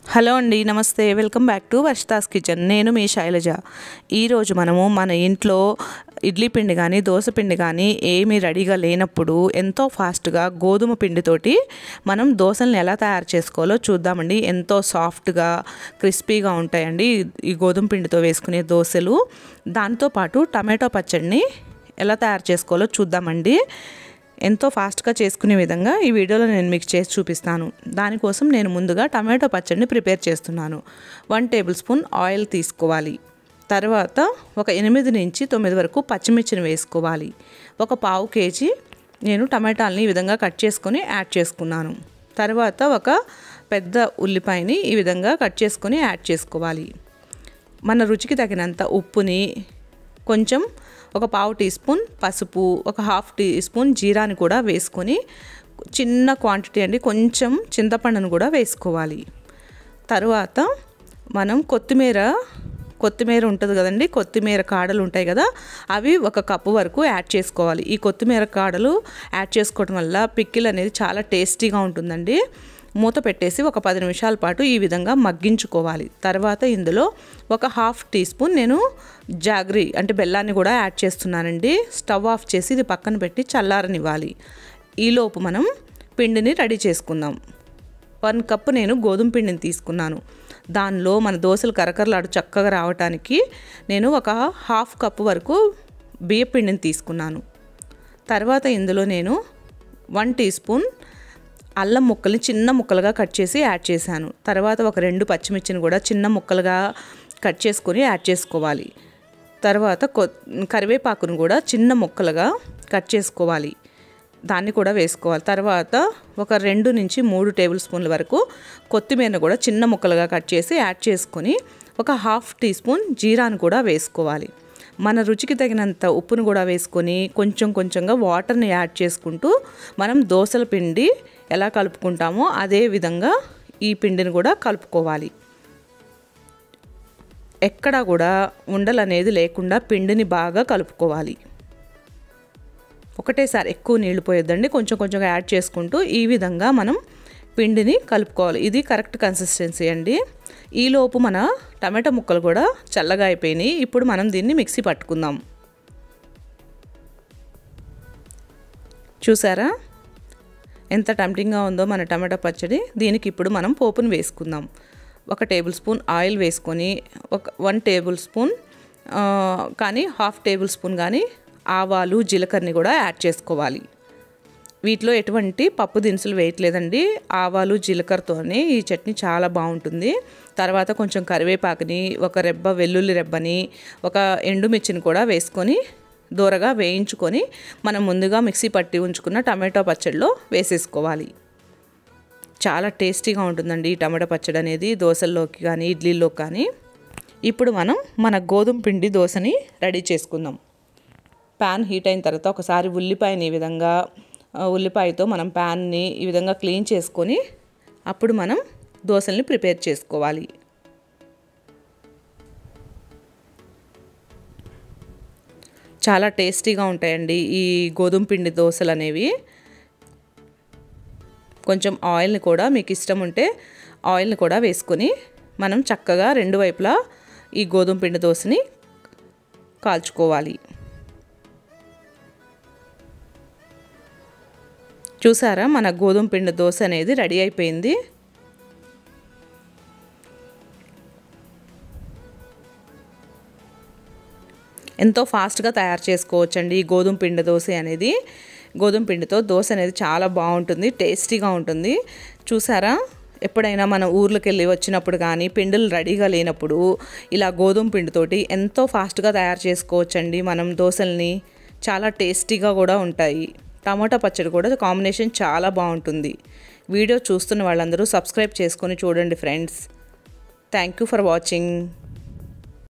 hello అండి నమస్తే welcome back to Varshita's kitchen నేను మీ శైలజ ఈరోజు మనము మన ఇంట్లో ఇడ్లీ పిండి కానీ దోశ పిండి కానీ ఏమీ రెడీగా లేనప్పుడు ఎంతో ఫాస్ట్గా గోధుమ పిండితోటి మనం దోశలను ఎలా తయారు చేసుకోవాలో చూద్దామండి ఎంతో సాఫ్ట్గా క్రిస్పీగా ఉంటాయండి ఈ గోధుమ పిండితో వేసుకునే దోశలు దాంతోపాటు టమాటో పచ్చడిని ఎలా తయారు చేసుకోవాలో చూద్దామండి ఎంతో ఫాస్ట్గా చేసుకునే విధంగా ఈ వీడియోలో నేను మీకు చేసి చూపిస్తాను దానికోసం నేను ముందుగా టమాటో పచ్చడిని ప్రిపేర్ చేస్తున్నాను వన్ టేబుల్ స్పూన్ ఆయిల్ తీసుకోవాలి తర్వాత ఒక ఎనిమిది నుంచి తొమ్మిది వరకు పచ్చిమిర్చిని వేసుకోవాలి ఒక పావు కేజీ నేను టమాటాలని ఈ విధంగా కట్ చేసుకొని యాడ్ చేసుకున్నాను తర్వాత ఒక పెద్ద ఉల్లిపాయని ఈ విధంగా కట్ చేసుకొని యాడ్ చేసుకోవాలి మన రుచికి తగినంత ఉప్పుని కొంచెం ఒక పావు టీ స్పూన్ పసుపు ఒక హాఫ్ టీ స్పూన్ జీరాని కూడా వేసుకొని చిన్న క్వాంటిటీ అండి కొంచెం చింతపండును కూడా వేసుకోవాలి తర్వాత మనం కొత్తిమీర కొత్తిమీర ఉంటుంది కదండి కొత్తిమీర కాడలు ఉంటాయి కదా అవి ఒక కప్పు వరకు యాడ్ చేసుకోవాలి ఈ కొత్తిమీర కాడలు యాడ్ చేసుకోవడం వల్ల పిక్కిల్ అనేది చాలా టేస్టీగా ఉంటుందండి మూత పెట్టేసి ఒక పది నిమిషాల పాటు ఈ విధంగా మగ్గించుకోవాలి తర్వాత ఇందులో ఒక హాఫ్ టీ స్పూన్ నేను జాగ్రీ అంటే బెల్లాన్ని కూడా యాడ్ చేస్తున్నానండి స్టవ్ ఆఫ్ చేసి ఇది పక్కన పెట్టి చల్లారనివ్వాలి ఈలోపు మనం పిండిని రెడీ చేసుకుందాం వన్ కప్ నేను గోధుమ పిండిని తీసుకున్నాను దానిలో మన దోశలు కరకరలాడు చక్కగా రావటానికి నేను ఒక హాఫ్ కప్ వరకు బియ్య పిండిని తీసుకున్నాను తర్వాత ఇందులో నేను వన్ టీ స్పూన్ అల్లం ముక్కల్ని చిన్న ముక్కలుగా కట్ చేసి యాడ్ చేశాను తర్వాత ఒక రెండు పచ్చిమిర్చిని కూడా చిన్న ముక్కలుగా కట్ చేసుకొని యాడ్ చేసుకోవాలి తర్వాత కొ కరివేపాకును కూడా చిన్న ముక్కలుగా కట్ చేసుకోవాలి దాన్ని కూడా వేసుకోవాలి తర్వాత ఒక రెండు నుంచి మూడు టేబుల్ స్పూన్ల వరకు కొత్తిమీరను కూడా చిన్న ముక్కలుగా కట్ చేసి యాడ్ చేసుకొని ఒక హాఫ్ టీ స్పూన్ జీరాను కూడా వేసుకోవాలి మన రుచికి తగినంత ఉప్పును కూడా వేసుకొని కొంచెం కొంచెంగా వాటర్ని యాడ్ చేసుకుంటూ మనం దోశల పిండి ఎలా కలుపుకుంటామో అదే విధంగా ఈ పిండిని కూడా కలుపుకోవాలి ఎక్కడా కూడా ఉండలు అనేది లేకుండా పిండిని బాగా కలుపుకోవాలి ఒకటేసారి ఎక్కువ నీళ్లు పోయొద్దండి కొంచెం కొంచెం యాడ్ చేసుకుంటూ ఈ విధంగా మనం పిండిని కలుపుకోవాలి ఇది కరెక్ట్ కన్సిస్టెన్సీ అండి ఈలోపు మన టమాటా ముక్కలు కూడా చల్లగా అయిపోయినాయి ఇప్పుడు మనం దీన్ని మిక్సీ పట్టుకుందాం చూసారా ఎంత టెంప్టింగ్గా ఉందో మన టమాటా పచ్చడి దీనికి ఇప్పుడు మనం పోపును వేసుకుందాం ఒక టేబుల్ స్పూన్ ఆయిల్ వేసుకొని ఒక వన్ టేబుల్ స్పూన్ కానీ హాఫ్ టేబుల్ స్పూన్ కానీ ఆవాలు జీలకర్రని కూడా యాడ్ చేసుకోవాలి వీటిలో ఎటువంటి పప్పు దినుసులు వేయట్లేదండి ఆవాలు జీలకర్రతోనే ఈ చట్నీ చాలా బాగుంటుంది తర్వాత కొంచెం కరివేపాకుని ఒక రెబ్బ వెల్లుల్లి రెబ్బని ఒక ఎండుమిర్చిని కూడా వేసుకొని దూరగా వేయించుకొని మనం ముందుగా మిక్సీ పట్టి ఉంచుకున్న టమాటో పచ్చడిలో వేసేసుకోవాలి చాలా టేస్టీగా ఉంటుందండి ఈ టమాటో పచ్చడి అనేది దోశల్లోకి కానీ ఇడ్లీలోకి కానీ ఇప్పుడు మనం మన గోధుమ పిండి దోశని రెడీ చేసుకుందాం ప్యాన్ హీట్ అయిన తర్వాత ఒకసారి ఉల్లిపాయని ఈ విధంగా ఉల్లిపాయతో మనం ప్యాన్ని ఈ విధంగా క్లీన్ చేసుకొని అప్పుడు మనం దోశల్ని ప్రిపేర్ చేసుకోవాలి చాలా టేస్టీగా ఉంటాయండి ఈ గోధుమ పిండి దోశలు అనేవి కొంచెం ఆయిల్ని కూడా మీకు ఇష్టం ఉంటే ఆయిల్ని కూడా వేసుకొని మనం చక్కగా రెండు వైపులా ఈ గోధుమ పిండి దోశని కాల్చుకోవాలి చూసారా మన గోధుమ పిండి దోశ అనేది రెడీ అయిపోయింది ఎంతో ఫాస్ట్గా తయారు చేసుకోవచ్చండి ఈ గోధుమ పిండి దోశ అనేది గోధుమ పిండితో దోశ అనేది చాలా బాగుంటుంది టేస్టీగా ఉంటుంది చూసారా ఎప్పుడైనా మన ఊర్లోకి వెళ్ళి వచ్చినప్పుడు కానీ పిండిలు రెడీగా లేనప్పుడు ఇలా గోధుమ పిండితోటి ఎంతో ఫాస్ట్గా తయారు చేసుకోవచ్చండి మనం దోశల్ని చాలా టేస్టీగా కూడా ఉంటాయి టమాటా పచ్చడి కూడా కాంబినేషన్ చాలా బాగుంటుంది వీడియో చూస్తున్న వాళ్ళందరూ సబ్స్క్రైబ్ చేసుకొని చూడండి friends thank you for watching